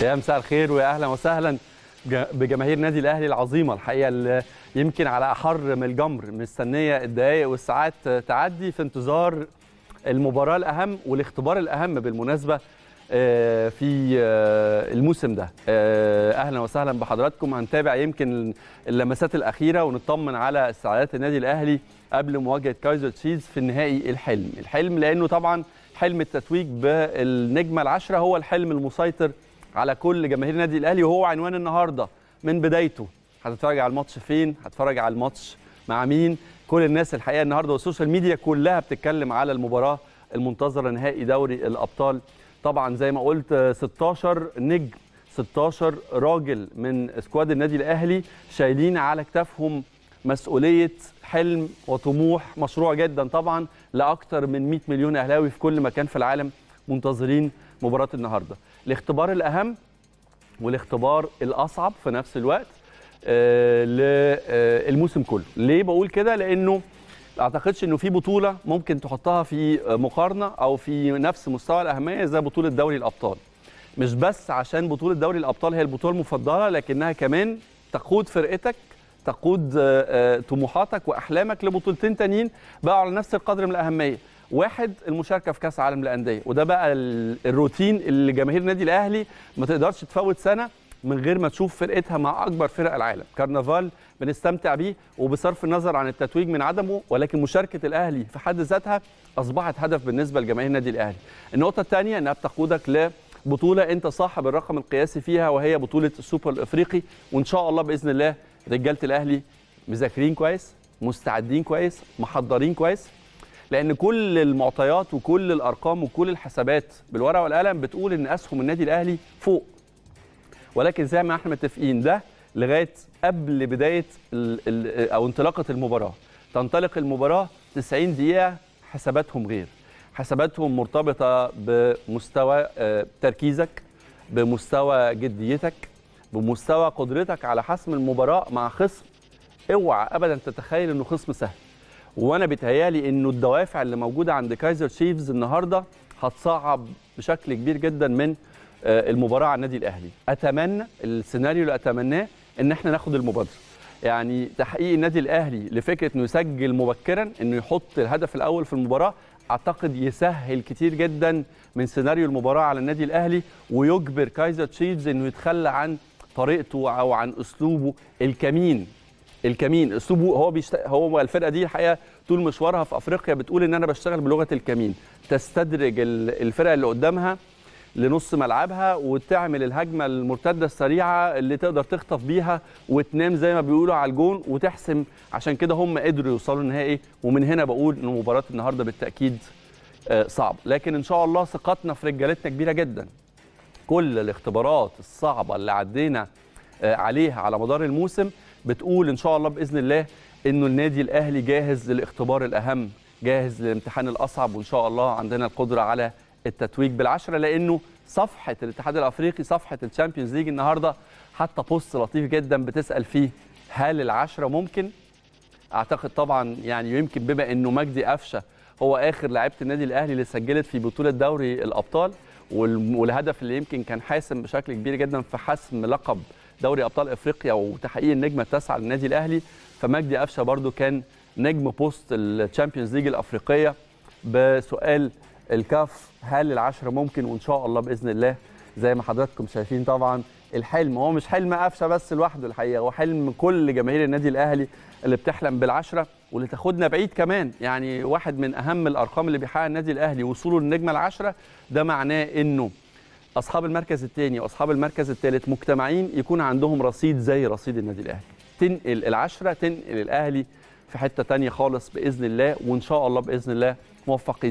يا مساء الخير ويا اهلا وسهلا بجماهير نادي الاهلي العظيمه الحقيقه اللي يمكن على احر من الجمر مستنيه الدقائق والساعات تعدي في انتظار المباراه الاهم والاختبار الاهم بالمناسبه في الموسم ده اهلا وسهلا بحضراتكم هنتابع يمكن اللمسات الاخيره ونطمن على استعدادات النادي الاهلي قبل مواجهه كايزر تشيفز في النهائي الحلم الحلم لانه طبعا حلم التتويج بالنجمه العشره هو الحلم المسيطر على كل جماهير النادي الاهلي وهو عنوان النهارده من بدايته هتتفرج على الماتش فين هتتفرج على الماتش مع مين كل الناس الحقيقه النهارده والسوشيال ميديا كلها بتتكلم على المباراه المنتظره نهائي دوري الابطال طبعا زي ما قلت 16 نجم 16 راجل من سكواد النادي الاهلي شايلين على كتافهم مسؤوليه حلم وطموح مشروع جدا طبعا لاكثر من 100 مليون اهلاوي في كل مكان في العالم منتظرين مباراه النهارده الاختبار الاهم والاختبار الاصعب في نفس الوقت آه للموسم كله ليه بقول كده لانه اعتقدش انه في بطوله ممكن تحطها في مقارنه او في نفس مستوى الاهميه زي بطوله دوري الابطال مش بس عشان بطوله دوري الابطال هي البطوله المفضله لكنها كمان تقود فرقتك تقود طموحاتك واحلامك لبطولتين تانيين بقى على نفس القدر من الاهميه واحد المشاركه في كاس العالم للانديه وده بقى الروتين اللي جماهير النادي الاهلي ما تقدرش تفوت سنه من غير ما تشوف فرقتها مع اكبر فرق العالم كارنفال بنستمتع بيه وبصرف النظر عن التتويج من عدمه ولكن مشاركه الاهلي في حد ذاتها اصبحت هدف بالنسبه لجماهير النادي الاهلي النقطه الثانيه انها بتقودك لبطوله انت صاحب الرقم القياسي فيها وهي بطوله السوبر الافريقي وان شاء الله باذن الله رجاله الاهلي مذاكرين كويس مستعدين كويس محضرين كويس لان كل المعطيات وكل الارقام وكل الحسابات بالورقه والقلم بتقول ان اسهم النادي الاهلي فوق ولكن زي ما احنا متفقين ده لغايه قبل بدايه ال ال او انطلاقه المباراه تنطلق المباراه 90 دقيقه حساباتهم غير حساباتهم مرتبطه بمستوى تركيزك بمستوى جديتك بمستوى قدرتك على حسم المباراه مع خصم اوعى ابدا تتخيل انه خصم سهل وانا بيتهيالي انه الدوافع اللي موجوده عند كايزر تشيفز النهارده هتصعب بشكل كبير جدا من المباراه على النادي الاهلي اتمنى السيناريو اللي اتمناه ان احنا ناخد المبادره يعني تحقيق النادي الاهلي لفكره انه يسجل مبكرا انه يحط الهدف الاول في المباراه اعتقد يسهل كتير جدا من سيناريو المباراه على النادي الاهلي ويجبر كايزر تشيفز انه يتخلى عن طريقته او عن اسلوبه الكمين الكمين اسلوبه هو بيشت... هو الفرقه دي الحقيقه طول مشوارها في افريقيا بتقول ان انا بشتغل بلغه الكمين تستدرج الفرقه اللي قدامها لنص ملعبها وتعمل الهجمه المرتده السريعه اللي تقدر تخطف بيها وتنام زي ما بيقولوا على الجون وتحسم عشان كده هم قدروا يوصلوا النهائي ومن هنا بقول ان مباراه النهارده بالتاكيد صعب لكن ان شاء الله ثقتنا في رجالتنا كبيره جدا كل الاختبارات الصعبه اللي عدينا عليها على مدار الموسم بتقول ان شاء الله باذن الله انه النادي الاهلي جاهز للاختبار الاهم جاهز للامتحان الاصعب وان شاء الله عندنا القدره على التتويج بالعشره لانه صفحه الاتحاد الافريقي صفحه الشامبيونز ليج النهارده حتى بوست لطيف جدا بتسال فيه هل العشره ممكن؟ اعتقد طبعا يعني يمكن بما انه مجدي قفشه هو اخر لعيبه النادي الاهلي اللي سجلت في بطوله دوري الابطال والهدف اللي يمكن كان حاسم بشكل كبير جدا في حسم لقب دوري ابطال افريقيا وتحقيق النجمه التاسعه للنادي الاهلي فمجدي قفشه برده كان نجم بوست الشامبيونز ليج الافريقيه بسؤال الكاف هل العشرة ممكن وان شاء الله باذن الله زي ما حضراتكم شايفين طبعا الحلم هو مش حلم قفشه بس لوحده الحقيقه هو حلم كل جماهير النادي الاهلي اللي بتحلم بالعشره واللي تاخدنا بعيد كمان يعني واحد من اهم الارقام اللي بيحققها النادي الاهلي وصوله للنجمه العشره ده معناه انه اصحاب المركز الثاني واصحاب المركز الثالث مجتمعين يكون عندهم رصيد زي رصيد النادي الاهلي تنقل العشره تنقل الاهلي في حته ثانيه خالص باذن الله وان شاء الله باذن الله موفقين